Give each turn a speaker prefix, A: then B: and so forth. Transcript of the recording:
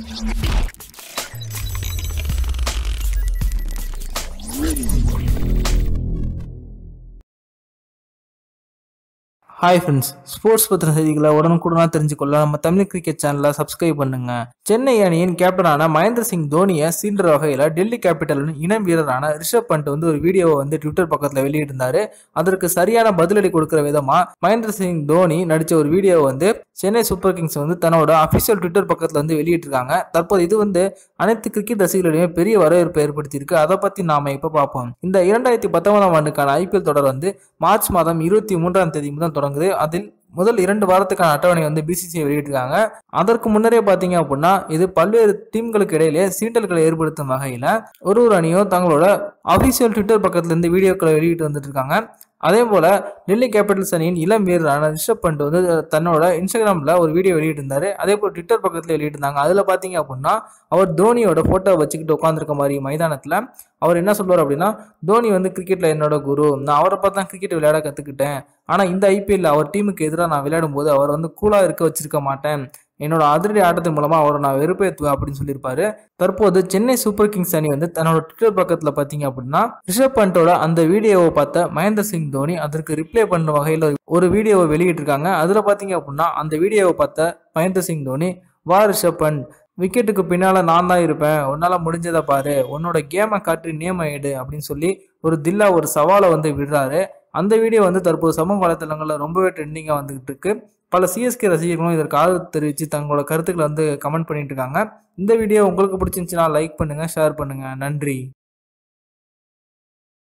A: hi friends sports பற்றின செய்திகளை உடனுக்குடனாக தெரிஞ்சுக்கொள்ள நம்ம தமிழ் கிரிக்கெட் சேனலை சப்ஸ்கிரைப் பண்ணுங்க சென்னை அணியின் கேப்டனான மகேந்திர சிங் தோனியை சீன்ற வகையில் டெல்லி கேபிட்டலின் இளம் வீரரான ரிஷப் பண்ட் வந்து ஒரு வீடியோவை வந்து ட்விட்டர் பக்கத்தில் வெளியிட்டிருந்தாரு அதற்கு சரியான பதிலடி கொடுக்கிற விதமா மகேந்திர சிங் தோனி நடித்த ஒரு வீடியோவை வந்து சென்னை சூப்பர் கிங்ஸ் வந்து தன்னோட அஃபிஷியல் ட்விட்டர் பக்கத்தில் வந்து வெளியிட்டிருக்காங்க தற்போது இது வந்து அனைத்து கிரிக்கெட் ரசிகர்களிடையே பெரிய வரவேற்பை ஏற்படுத்தியிருக்கு அதை பற்றி நாம இப்போ பார்ப்போம் இந்த இரண்டாயிரத்தி பத்தொன்பதாம் ஆண்டுக்கான ஐபிஎல் தொடர் வந்து மார்ச் மாதம் இருபத்தி மூன்றாம் தேதி முதல் தொடங்குது அதில் முதல் இரண்டு வாரத்துக்கான அட்டவணை வந்து பிசிசிஐ வெளியிட்டிருக்காங்க அதற்கு முன்னரே பார்த்தீங்க அப்படின்னா இது பல்வேறு டீம்களுக்கு இடையிலே சீண்டல்களை ஏற்படுத்தும் வகையில் ஒரு ஒரு அணியும் தங்களோட அஃபிஷியல் ட்விட்டர் பக்கத்துல இருந்து வீடியோக்களை வெளியிட்டு வந்துட்டு இருக்காங்க அதே போல டெல்லி கேபிட்டல்ஸ் அணியின் இளம் வீரரான ரிஷப் பண்ட் வந்து தன்னோட இன்ஸ்டாகிராமில் ஒரு வீடியோ வெளியிட்டிருந்தாரு அதே போல் ட்விட்டர் பக்கத்தில் வெளியிட்டிருந்தாங்க அதில் பார்த்தீங்க அப்படின்னா அவர் தோனியோட ஃபோட்டோ வச்சுக்கிட்டு உட்காந்துருக்க மாதிரி மைதானத்தில் அவர் என்ன சொல்வார் அப்படின்னா தோனி வந்து கிரிக்கெட்டில் என்னோட குரு நான் அவரை பார்த்து தான் கிரிக்கெட் விளையாட கற்றுக்கிட்டேன் ஆனால் இந்த ஐபிஎல்ல அவர் டீமுக்கு எதிராக நான் விளையாடும் போது அவர் வந்து கூலாக இருக்க வச்சிருக்க மாட்டேன் என்னோட அதிரடி ஆட்டத்தின் மூலமா அவரை நான் வெறுப்பேற்றுவேன் அப்படின்னு சொல்லியிருப்பாரு தற்போது சென்னை சூப்பர் கிங்ஸ் அணி வந்து தன்னோட ட்விட்டர் பக்கத்தில் பார்த்தீங்க அப்படின்னா ரிஷப் பண்டோட அந்த வீடியோவை பார்த்த மகேந்திர சிங் தோனி அதற்கு ரிப்ளை பண்ண வகையில் ஒரு வீடியோவை வெளியிட்டிருக்காங்க அதில் பார்த்தீங்க அப்படின்னா அந்த வீடியோவை பார்த்த மகேந்திர சிங் தோனி வா ரிஷப் பண்ட் விக்கெட்டுக்கு பின்னால் நான் தான் இருப்பேன் உன்னால் முடிஞ்சதை பாரு உன்னோட கேமை காட்டி நேம் ஆயிடு அப்படின்னு சொல்லி ஒரு தில்லா ஒரு சவாலை வந்து விடுறாரு அந்த வீடியோ வந்து தற்போது சமூக வலைத்தளங்களில் ரொம்பவே ட்ரெண்டிங்காக வந்துகிட்டு இருக்கு பல சிஎஸ்கே ரசிகர்களும் இதற்கு ஆதரவு தெரிவித்து தங்களோட கருத்துக்களை வந்து கமெண்ட் பண்ணிட்டு இருக்காங்க இந்த வீடியோ உங்களுக்கு பிடிச்சிருந்துச்சுன்னா லைக் பண்ணுங்கள் ஷேர் பண்ணுங்கள் நன்றி